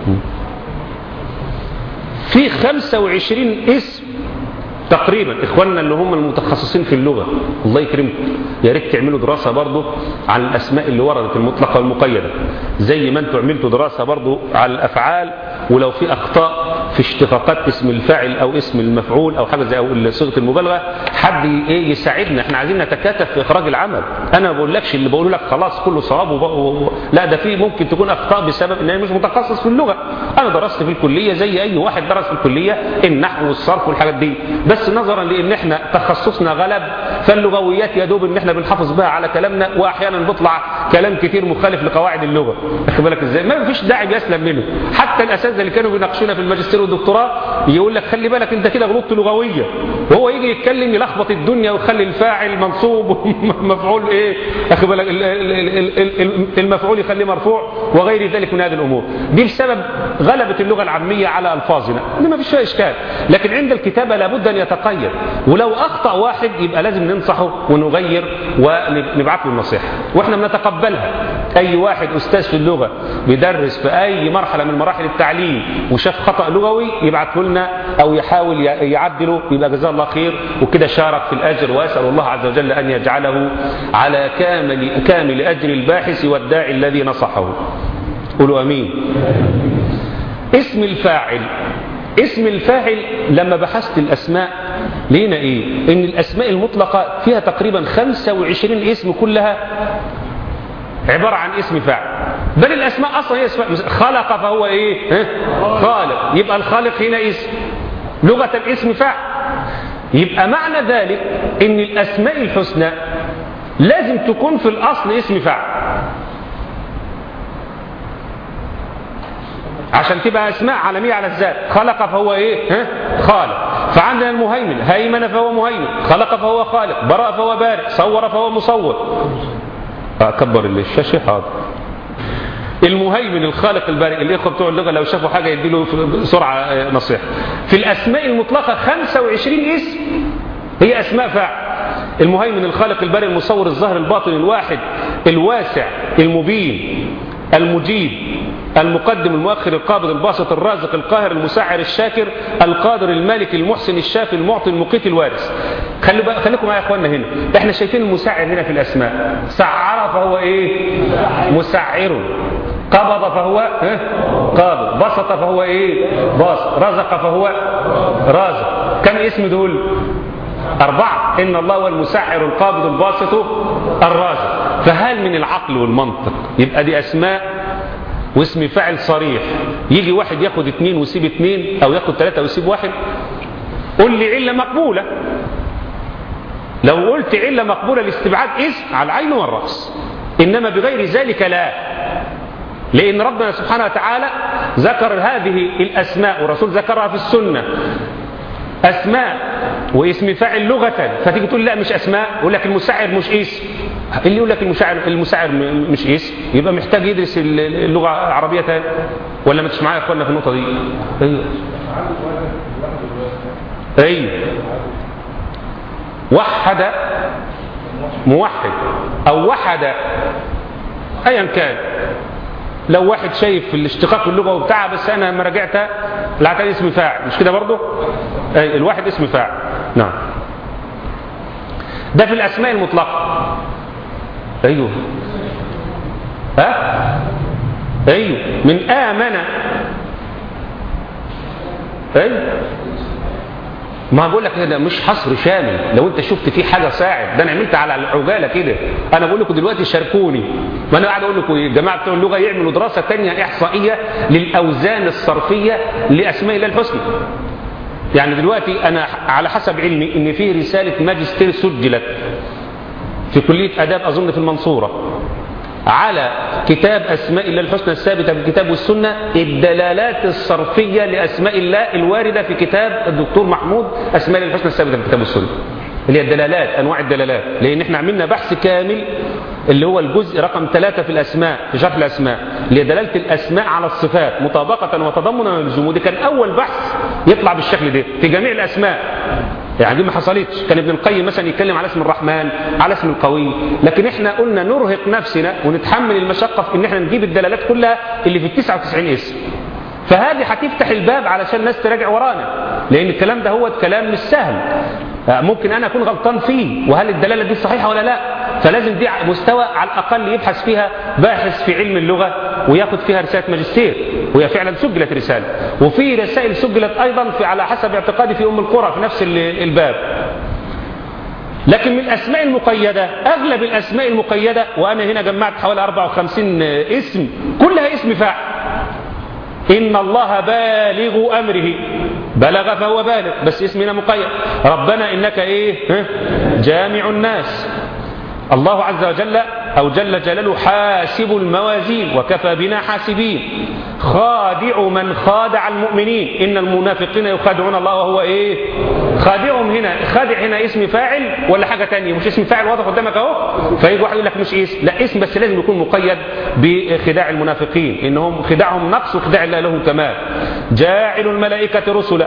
في 25 اسم تقريبا اخواننا اللي هم المتخصصين في اللغة الله يكرمكم يا ريت تعملوا دراسة برضو عن الاسماء اللي وردت المطلقة والمقيدة زي ما انتوا عملتوا دراسة برضو على الافعال ولو في اخطاء في اشتقاقات اسم الفاعل او اسم المفعول او حاجه زي او صيغه المبالغه حد ايه يساعدنا احنا عايزين نتكاتف في اخراج العمل انا ما بقولكش اللي بقوله لك خلاص كله صواب وب... و... لا ده في ممكن تكون اخطاء بسبب ان انا مش متخصص في اللغه انا درست في الكليه زي اي واحد درس في الكليه النحو والصرف والحاجات دي بس نظرا لان احنا تخصصنا غلب فاللغويات يا دوب ان احنا بنحافظ بها على كلامنا واحيانا بيطلع كلام كتير مخالف لقواعد اللغه واخد بالك ازاي ما فيش داعي بيسلم منه حتى الاساتذه اللي كانوا بيناقشونا في الماجستير والدكتوراه يقول لك خلي بالك انت كده غلطت لغويه وهو يجي يتكلم يلخبط الدنيا ويخلي الفاعل منصوب ومفعول ايه اخد بالك المفعول يخليه مرفوع وغير ذلك من هذه الامور دي بسبب غلبه اللغه العاميه على الفاظنا دي ما فيش فيها اشكال لكن عند الكتابه لابد ان يتقيد ولو اخطا واحد يبقى لازم ننصحه ونغير ونبعث له النصيحه واحنا بنتقبلها اي واحد استاذ في اللغه بيدرس في اي مرحله من مراحل التعليم وشاف خطا لغوي يبعته لنا او يحاول يعدله يبقى جزاه الله خير وكده شارك في الاجر واسال الله عز وجل ان يجعله على كامل كامل اجر الباحث والداعي الذي نصحه قولوا امين اسم الفاعل اسم الفاعل لما بحثت الاسماء لقينا ايه ان الاسماء المطلقه فيها تقريبا 25 اسم كلها عبارة عن اسم فاعل بل الأسماء أصلا هي اسماء خلق فهو إيه ها؟ خالق يبقى الخالق هنا اسم لغة الاسم فاعل يبقى معنى ذلك ان الأسماء الحسنى لازم تكون في الأصل اسم فاعل عشان تبقى اسماء عالمية على الذات خلق فهو ايه ها؟ خالق فعندنا المهيمن هيمن فهو مهيمن خلق فهو خالق براء فهو بارئ صور فهو مصور اكبر الشاشه حاضر المهيمن الخالق البارئ الاخوه بتوع اللغه لو شافوا حاجه يديله بسرعه نصيحه في الاسماء المطلقه 25 اسم هي اسماء فاعل المهيمن الخالق البارئ المصور الظاهر الباطن الواحد الواسع المبين المجيب المقدم المؤخر القابض الباسط الرازق القاهر المسعر الشاكر القادر المالك المحسن الشافي المعطي المقيت الوارث خلي بقى خليكم معايا يا اخوانا هنا احنا شايفين المسعر هنا في الاسماء سعر فهو ايه مسعر قبض فهو اه؟ قابض بسط فهو ايه باسط رزق فهو رازق كم اسم دول أربعة إن الله هو المسعر القابض الباسط الرازق فهل من العقل والمنطق يبقى دي أسماء واسم فاعل صريح يجي واحد ياخد اتنين ويسيب اتنين او ياخد تلاتة ويسيب واحد قل لي علة مقبولة لو قلت علة مقبولة لاستبعاد اسم على العين والرأس انما بغير ذلك لا لان ربنا سبحانه وتعالى ذكر هذه الاسماء والرسول ذكرها في السنة اسماء واسم فاعل لغة فتيجي تقول لا مش اسماء يقول لك المسعر مش اسم اللي يقول لك المسعر المسعر مش اسم يبقى محتاج يدرس اللغة العربية تاني ولا ما تش معايا يا اخوانا في النقطة دي ايوه ايوه وحد موحد او وحد ايا كان لو واحد شايف الاشتقاق اللغوي بتاعها بس انا لما راجعتها لقيت اسم فاعل مش كده برضه اي الواحد اسم فاعل نعم ده في الاسماء المطلقه ايوه ها ايوه من امن ايوه ما بقول لك ده مش حصر شامل لو انت شفت فيه حاجه ساعد ده انا عملت على العجاله كده انا بقول لكم دلوقتي شاركوني ما انا قاعد اقول لكم يا جماعه بتوع اللغه يعملوا دراسه ثانيه احصائيه للاوزان الصرفيه لاسماء الله الحسنى يعني دلوقتي انا على حسب علمي ان في رساله ماجستير سجلت في كليه اداب اظن في المنصوره على كتاب أسماء الله الحسنى الثابتة في الكتاب والسنة الدلالات الصرفية لأسماء الله الواردة في كتاب الدكتور محمود أسماء الله الحسنى الثابتة في الكتاب والسنة اللي هي الدلالات أنواع الدلالات لأن احنا عملنا بحث كامل اللي هو الجزء رقم ثلاثة في الأسماء في شرح الأسماء اللي هي دلالة الأسماء على الصفات مطابقة وتضمنا ولزوم ودي كان أول بحث يطلع بالشكل ده في جميع الأسماء يعني دي ما حصلتش كان ابن القيم مثلا يتكلم على اسم الرحمن على اسم القوي لكن احنا قلنا نرهق نفسنا ونتحمل المشقة في ان احنا نجيب الدلالات كلها اللي في ال 99 اسم فهذه هتفتح الباب علشان الناس تراجع ورانا لان الكلام ده هو كلام مش سهل ممكن انا اكون غلطان فيه وهل الدلاله دي صحيحه ولا لا فلازم دي مستوى على الاقل يبحث فيها باحث في علم اللغه وياخد فيها رساله ماجستير وهي فعلا سجلت رساله وفي رسائل سجلت ايضا في على حسب اعتقادي في ام القرى في نفس الباب لكن من الاسماء المقيده اغلب الاسماء المقيده وانا هنا جمعت حوالي 54 اسم كلها اسم فاعل إن الله بالغ أمره بلغ فهو بالغ بس اسمنا مقيد ربنا إنك إيه جامع الناس الله عز وجل أو جل جلاله حاسب الموازين وكفى بنا حاسبين خادع من خادع المؤمنين إن المنافقين يخادعون الله وهو إيه خادعهم هنا خادع هنا اسم فاعل ولا حاجة تانية مش اسم فاعل واضح قدامك أهو فيجي واحد يقول لك مش اسم لا اسم بس لازم يكون مقيد بخداع المنافقين إنهم خداعهم نقص وخداع الله له كمال جاعل الملائكة رسلا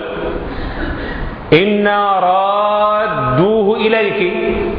إنا رادوه إليك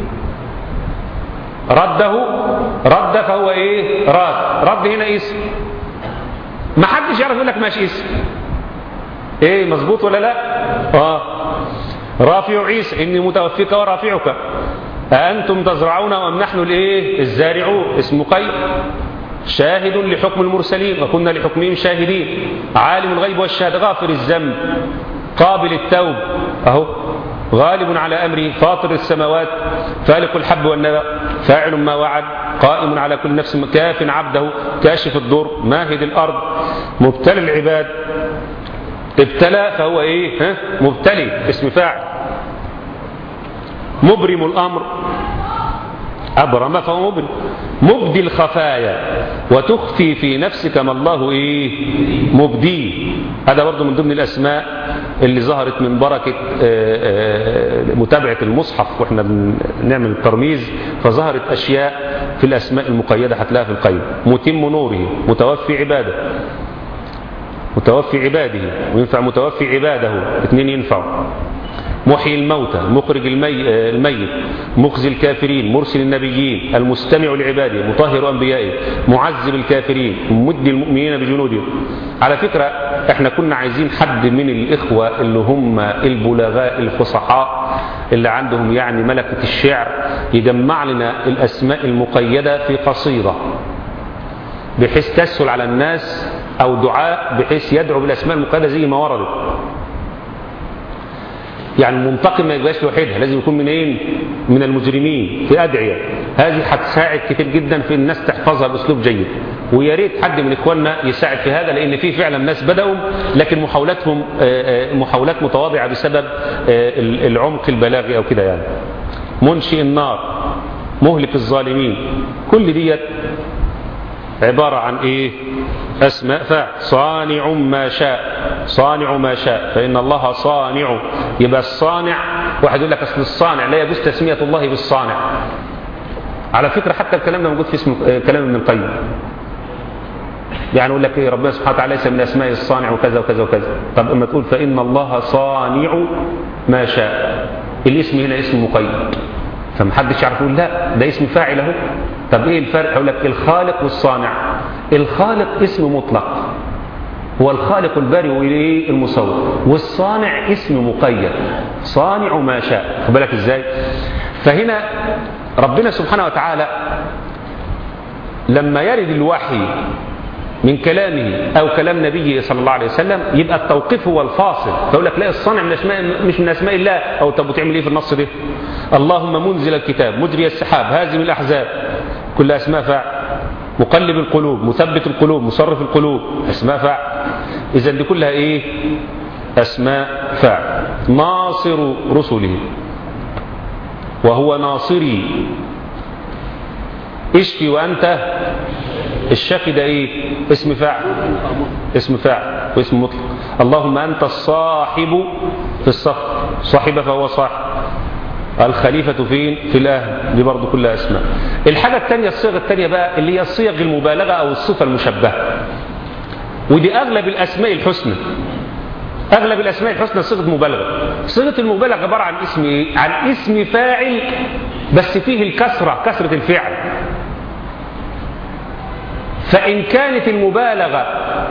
رده رد فهو ايه راد رد هنا اسم ما حدش يعرف يقول لك ماشي اسم ايه مظبوط ولا لا اه رافع عيسى اني متوفيك ورافعك أأنتم تزرعون أم نحن الايه الزارعون اسم مقيد شاهد لحكم المرسلين وكنا لحكمهم شاهدين عالم الغيب والشهاده غافر الذنب قابل التوب اهو غالب على أمره فاطر السماوات فالق الحب والنبأ فاعل ما وعد قائم على كل نفس كاف عبده كاشف الضر ماهد الأرض مبتلى العباد ابتلى فهو ايه ها؟ مبتلي اسم فاعل مبرم الأمر أبرم فهو مبرم مبدي الخفايا وتخفي في نفسك ما الله إيه مبديه هذا برضو من ضمن الأسماء اللي ظهرت من بركة متابعة المصحف وإحنا بنعمل الترميز فظهرت أشياء في الأسماء المقيدة هتلاقيها في القيم متم نوره متوفي عباده متوفي عباده وينفع متوفي عباده اثنين ينفعوا محيي الموتى مخرج المي... الميت مخزي الكافرين مرسل النبيين المستمع لعباده مطهر أنبيائه معذب الكافرين مد المؤمنين بجنوده على فكرة احنا كنا عايزين حد من الإخوة اللي هم البلغاء الفصحاء اللي عندهم يعني ملكة الشعر يجمع لنا الأسماء المقيدة في قصيدة بحيث تسهل على الناس أو دعاء بحيث يدعو بالأسماء المقيدة زي ما وردت يعني المنتقم ما يبقاش لوحدها لازم يكون من ايه من المجرمين في ادعيه هذه هتساعد كتير جدا في الناس تحفظها باسلوب جيد ويا ريت حد من اخواننا يساعد في هذا لان في فعلا ناس بداوا لكن محاولاتهم محاولات متواضعه بسبب العمق البلاغي او كده يعني منشئ النار مهلك الظالمين كل ديت عباره عن ايه أسماء فاعل صانع ما شاء صانع ما شاء فإن الله صانع يبقى الصانع واحد يقول لك أصل الصانع لا يجوز تسمية الله بالصانع على فكرة حتى الكلام ده موجود في اسم كلام ابن القيم يعني يقول لك إيه ربنا سبحانه وتعالى ليس من أسماء الصانع وكذا وكذا وكذا طب اما تقول فإن الله صانع ما شاء الاسم هنا اسم مقيد فمحدش يعرف يقول لا ده اسم فاعل اهو طب ايه الفرق اقول لك الخالق والصانع الخالق اسم مطلق هو الخالق البارئ وايه المصور والصانع اسم مقيد صانع ما شاء خد بالك ازاي فهنا ربنا سبحانه وتعالى لما يرد الوحي من كلامه أو كلام نبيه صلى الله عليه وسلم يبقى التوقيف هو الفاصل فيقول لك لا الصانع من أسماء مش من أسماء الله أو طب بتعمل إيه في النص ده اللهم منزل الكتاب مجري السحاب هازم الأحزاب كل أسماء فاعل مقلب القلوب مثبت القلوب مصرف القلوب أسماء فاعل إذا دي كلها إيه أسماء فاعل ناصر رسله وهو ناصري اشفي وأنت الشفي ده ايه اسم فاعل اسم فاعل واسم مطلق اللهم أنت الصاحب في الصف صاحب فهو صاحب الخليفة فين في الأهل دي برضو كلها أسماء الحاجة الثانية الصيغة الثانية بقى اللي هي صيغ المبالغة أو الصفة المشبهة ودي أغلب الأسماء الحسنى أغلب الأسماء الحسنى صيغة مبالغة صيغة المبالغة عبارة عن اسم إيه؟ عن اسم فاعل بس فيه الكسرة كسرة الفعل فإن كانت المبالغة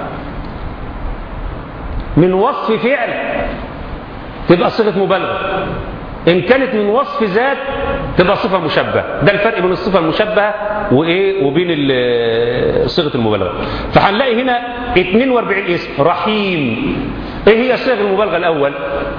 من وصف فعل تبقى صيغة مبالغة إن كانت من وصف ذات تبقى صفة مشبهة ده الفرق بين الصفة المشبهة وإيه وبين صيغة المبالغة فهنلاقي هنا 42 اسم رحيم إيه هي صيغ المبالغة الأول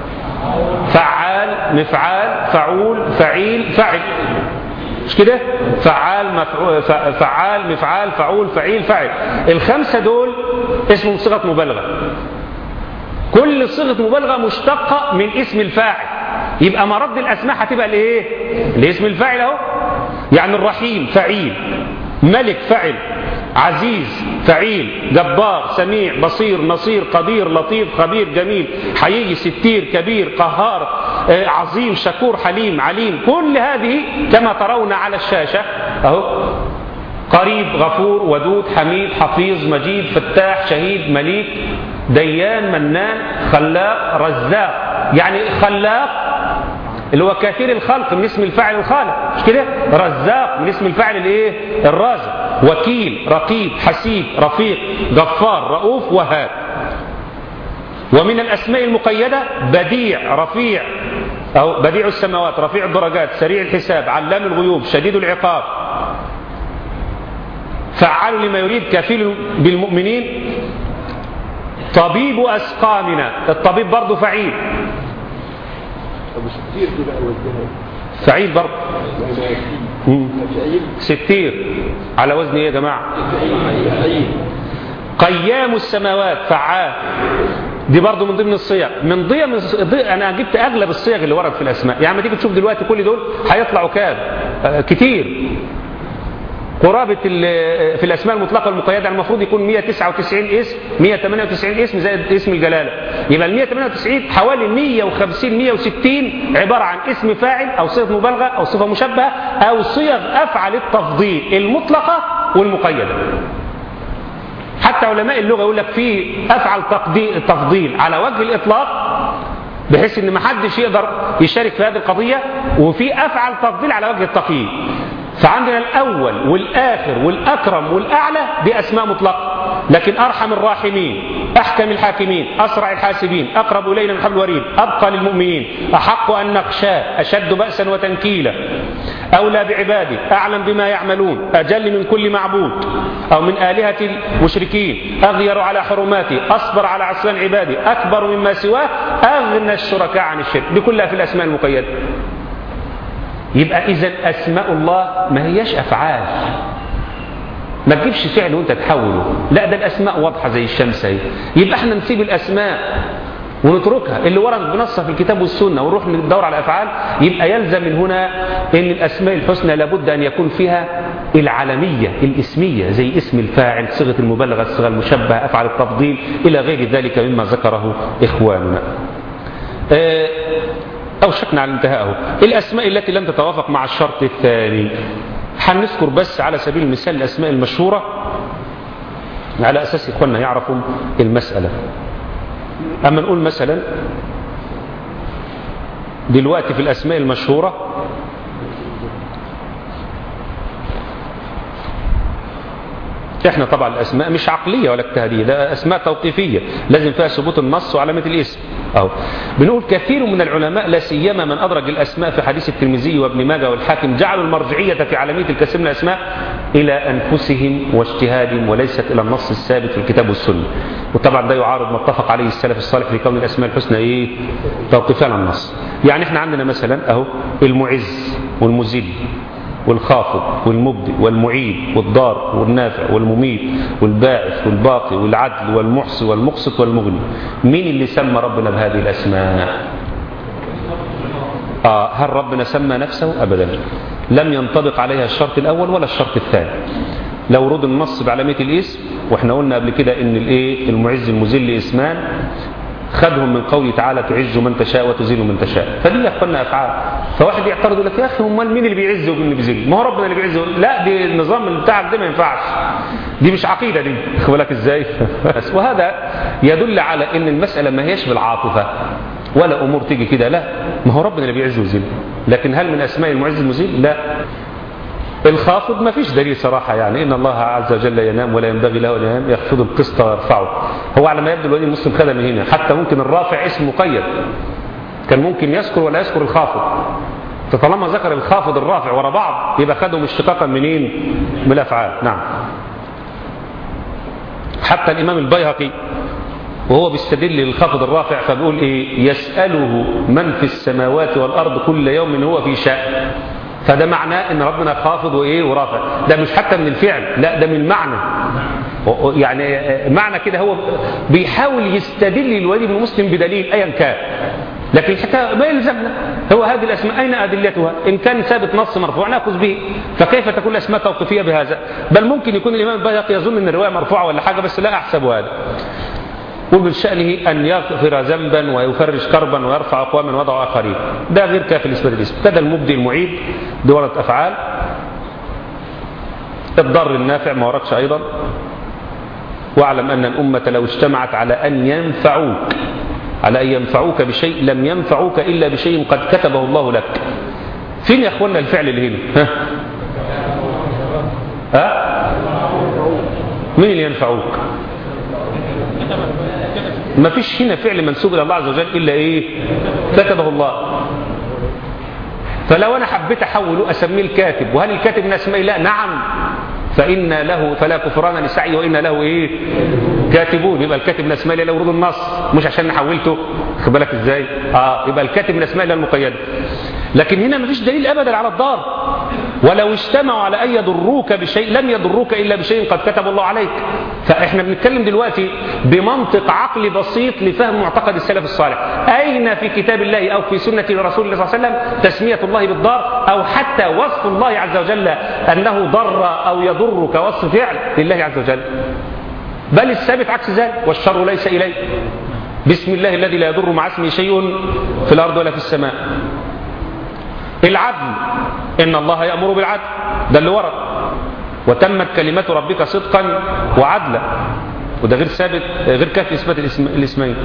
فعال مفعال فعول فعيل فعل مش كده فعال مفعول فعال مفعال فعول فعيل فعل الخمسة دول اسمهم صيغة مبالغة كل صيغة مبالغة مشتقة من اسم الفاعل يبقى مرد الأسماء هتبقى لإيه لاسم الفاعل أهو يعني الرحيم فعيل ملك فعل عزيز فعيل جبار سميع بصير نصير قدير لطيف خبير جميل حيي ستير كبير قهار عظيم شكور حليم عليم كل هذه كما ترون على الشاشة أهو قريب غفور ودود حميد حفيظ مجيد فتاح شهيد مليك ديان منان خلاق رزاق يعني خلاق اللي هو كثير الخلق من اسم الفاعل الخالق مش كده رزاق من اسم الفاعل الايه الرازق وكيل رقيب حسيب رفيق غفار رؤوف وهاب ومن الاسماء المقيده بديع رفيع او بديع السماوات رفيع الدرجات سريع الحساب علام الغيوب شديد العقاب فعال لما يريد كفيل بالمؤمنين طبيب اسقامنا الطبيب برضه فعيل فعيل برضه ستير على وزن ايه يا جماعه قيام السماوات فعال دي برضه من ضمن الصيغ من ضمن انا جبت اغلب الصيغ اللي ورد في الاسماء يعني ما تيجي تشوف دلوقتي كل دول هيطلعوا كام آه كتير قرابة في الأسماء المطلقة المقيدة المفروض يكون 199 اسم 198 اسم زائد اسم الجلالة يبقى ال 198 حوالي 150 160 عبارة عن اسم فاعل أو صيغة مبالغة أو صفة مشبهة أو صيغ أفعل التفضيل المطلقة والمقيدة حتى علماء اللغة يقول لك في أفعل تفضيل على وجه الإطلاق بحيث ان ما حدش يقدر يشارك في هذه القضية وفي أفعل تفضيل على وجه التقييد فعندنا الأول والآخر والأكرم والأعلى دي أسماء مطلقة لكن أرحم الراحمين أحكم الحاكمين أسرع الحاسبين أقرب إلينا من حبل الوريد أبقى للمؤمنين أحق أن نخشاه أشد بأسا وتنكيلا أولى بعباده أعلم بما يعملون أجل من كل معبود أو من آلهة المشركين أغير على حرماته أصبر على عصيان عباده أكبر مما سواه أغنى الشركاء عن الشرك دي كلها في الأسماء المقيدة يبقى إذا أسماء الله ما هياش أفعال ما تجيبش فعل وانت تحوله لا ده الأسماء واضحة زي الشمس اهي يبقى احنا نسيب الأسماء ونتركها اللي ورد بنصها في الكتاب والسنة ونروح ندور على الأفعال يبقى يلزم من هنا أن الأسماء الحسنى لابد أن يكون فيها العلمية الاسمية زي اسم الفاعل صيغة المبالغة الصيغة المشبهة أفعل التفضيل إلى غير ذلك مما ذكره إخواننا اه أوشكنا على انتهائه الأسماء التي لم تتوافق مع الشرط الثاني هنذكر بس على سبيل المثال الأسماء المشهورة على أساس إخواننا يعرفوا المسألة أما نقول مثلا دلوقتي في الأسماء المشهورة احنا طبعا الاسماء مش عقليه ولا اجتهاديه ده اسماء توقيفيه لازم فيها ثبوت النص وعلامه الاسم اهو بنقول كثير من العلماء لا سيما من ادرج الاسماء في حديث الترمذي وابن ماجه والحاكم جعلوا المرجعيه في عالميه الكثير من الاسماء الى انفسهم واجتهادهم وليست الى النص الثابت في الكتاب والسنه وطبعا ده يعارض ما اتفق عليه السلف الصالح في كون الاسماء الحسنى ايه توقيفيه على النص يعني احنا عندنا مثلا اهو المعز والمذل والخافض والمبدئ والمعيد والضار والنافع والمميت والباعث والباقي والعدل والمحصي والمقسط والمغني مين اللي سمى ربنا بهذه الأسماء آه هل ربنا سمى نفسه أبدا لم ينطبق عليها الشرط الأول ولا الشرط الثاني لو رد النص بعلامية الاسم واحنا قلنا قبل كده ان الايه المعز المذل اسمان خدهم من قوله تعالى تعز من تشاء وتذل من تشاء فدي يا اخوانا افعال فواحد يعترض يقول لك يا اخي امال مين اللي بيعز ومين اللي بيذل ما هو ربنا اللي بيعز لا دي النظام اللي بتاعك ده ما ينفعش دي مش عقيده دي خد بالك ازاي وهذا يدل على ان المساله ما هيش بالعاطفه ولا امور تيجي كده لا ما هو ربنا اللي بيعز ويذل لكن هل من اسماء المعز المذل لا الخافض ما فيش دليل صراحة يعني إن الله عز وجل ينام ولا ينبغي له أن ينام يخفض القسط ويرفعه هو على ما يبدو الولي المسلم خدها من هنا حتى ممكن الرافع اسم مقيد كان ممكن يذكر ولا يذكر الخافض فطالما ذكر الخافض الرافع ورا بعض يبقى خدهم اشتقاقا منين من الأفعال نعم حتى الإمام البيهقي وهو بيستدل للخفض الرافع فبيقول إيه يسأله من في السماوات والأرض كل يوم هو في شأن فده معناه ان ربنا خافض وايه ورافع ده مش حتى من الفعل لا ده من المعنى يعني معنى كده هو بيحاول يستدل الولي بن مسلم بدليل ايا كان لكن الحكايه ما يلزمنا هو هذه الاسماء اين ادلتها ان كان ثابت نص مرفوع ناخذ به فكيف تكون الاسماء توقيفيه بهذا بل ممكن يكون الامام البيهقي يظن ان الروايه مرفوعه ولا حاجه بس لا احسب هذا ومن شأنه أن يغفر ذنبا ويفرج كربا ويرفع أقواما وضع آخرين ده غير كافي لإثبات الاسم ابتدى المبدي المعيد دورة أفعال الضر النافع ما وردش أيضا واعلم أن الأمة لو اجتمعت على أن ينفعوك على أن ينفعوك بشيء لم ينفعوك إلا بشيء قد كتبه الله لك فين يا أخوانا الفعل اللي هنا ها؟ ها؟ مين اللي ينفعوك ما فيش هنا فعل منسوب الى الله عز وجل الا ايه كتبه الله فلو انا حبيت احوله اسميه الكاتب وهل الكاتب من اسماء الله نعم فإن له فلا كفران لسعي وإن له إيه كاتبون يبقى الكاتب من أسماء الله ورود النص مش عشان حولته خد بالك إزاي آه يبقى الكاتب من أسماء الله المقيدة لكن هنا مفيش دليل أبدا على الضار ولو اجتمعوا على أن يضروك بشيء لم يضروك إلا بشيء قد كتب الله عليك فإحنا بنتكلم دلوقتي بمنطق عقلي بسيط لفهم معتقد السلف الصالح أين في كتاب الله أو في سنة رسول الله صلى الله عليه وسلم تسمية الله بالضار أو حتى وصف الله عز وجل أنه ضر أو يضر كوصف فعل لله عز وجل بل الثابت عكس ذلك والشر ليس إليه بسم الله الذي لا يضر مع اسمه شيء في الأرض ولا في السماء العدل إن الله يأمر بالعدل ده اللي ورد وتمت كلمة ربك صدقا وعدلا وده غير ثابت غير كافي إثبات الاسم الاسمين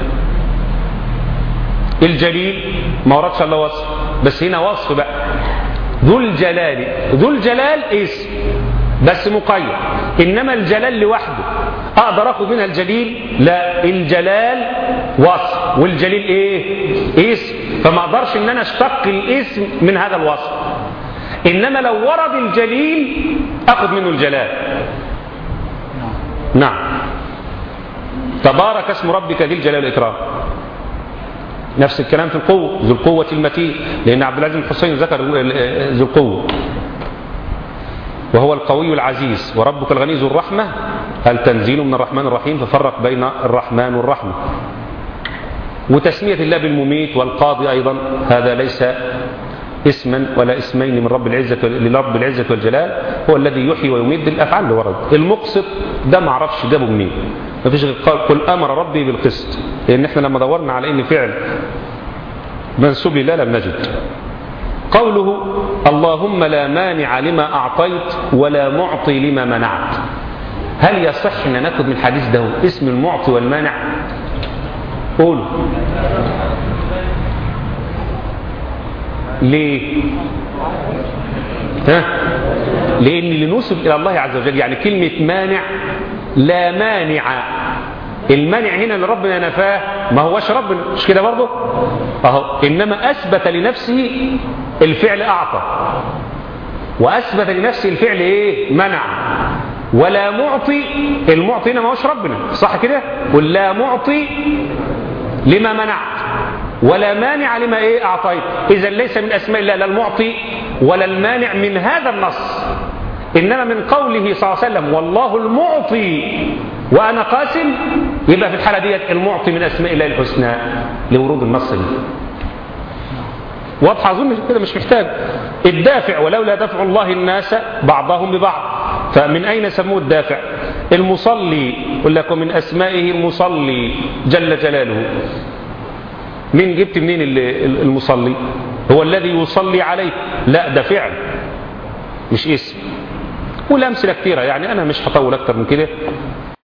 الجليل ما وردش الا وصف بس هنا وصف بقى ذو الجلال ذو الجلال اسم بس مقيد انما الجلال لوحده اقدر اخذ منها الجليل لا الجلال وصف والجليل ايه اسم فما اقدرش ان انا اشتق الاسم من هذا الوصف انما لو ورد الجليل اخذ منه الجلال نعم تبارك اسم ربك ذي الجلال والاكرام نفس الكلام في القوة ذو القوة المتين لأن عبد العزيز الحسين ذكر ذو القوة وهو القوي العزيز وربك الغني ذو الرحمة هل تنزيل من الرحمن الرحيم ففرق بين الرحمن والرحمة وتسمية الله بالمميت والقاضي أيضا هذا ليس اسما ولا اسمين من رب العزة لرب العزة والجلال هو الذي يحيي ويميت الأفعال اللي ورد المقسط ده ما اعرفش جابه منين ما فيش غير قل أمر ربي بالقسط لأن احنا لما دورنا على إن فعل منسوب لله لم نجد قوله اللهم لا مانع لما أعطيت ولا معطي لما منعت هل يصح أن ناخذ من الحديث ده اسم المعطي والمانع قولوا ليه ها لأن لنسب إلى الله عز وجل يعني كلمة مانع لا مانع المانع هنا اللي ربنا نفاه ما هوش ربنا مش كده برضه اهو انما اثبت لنفسه الفعل اعطى واثبت لنفسه الفعل ايه منع ولا معطي المعطي هنا ما هوش ربنا صح كده ولا معطي لما منعت ولا مانع لما ايه اعطيت اذا ليس من اسماء الله لا المعطي ولا المانع من هذا النص انما من قوله صلى الله عليه وسلم والله المعطي وانا قاسم يبقى في الحاله ديت المعطي من اسماء الله الحسنى لورود النص ده واضحه اظن كده مش محتاج الدافع ولولا دفع الله الناس بعضهم ببعض فمن اين سموه الدافع المصلي يقول لك ومن اسمائه المصلي جل جلاله مين جبت منين المصلي هو الذي يصلي عليك لا ده فعل مش اسم والامثله كثيره يعني انا مش هطول اكتر من كده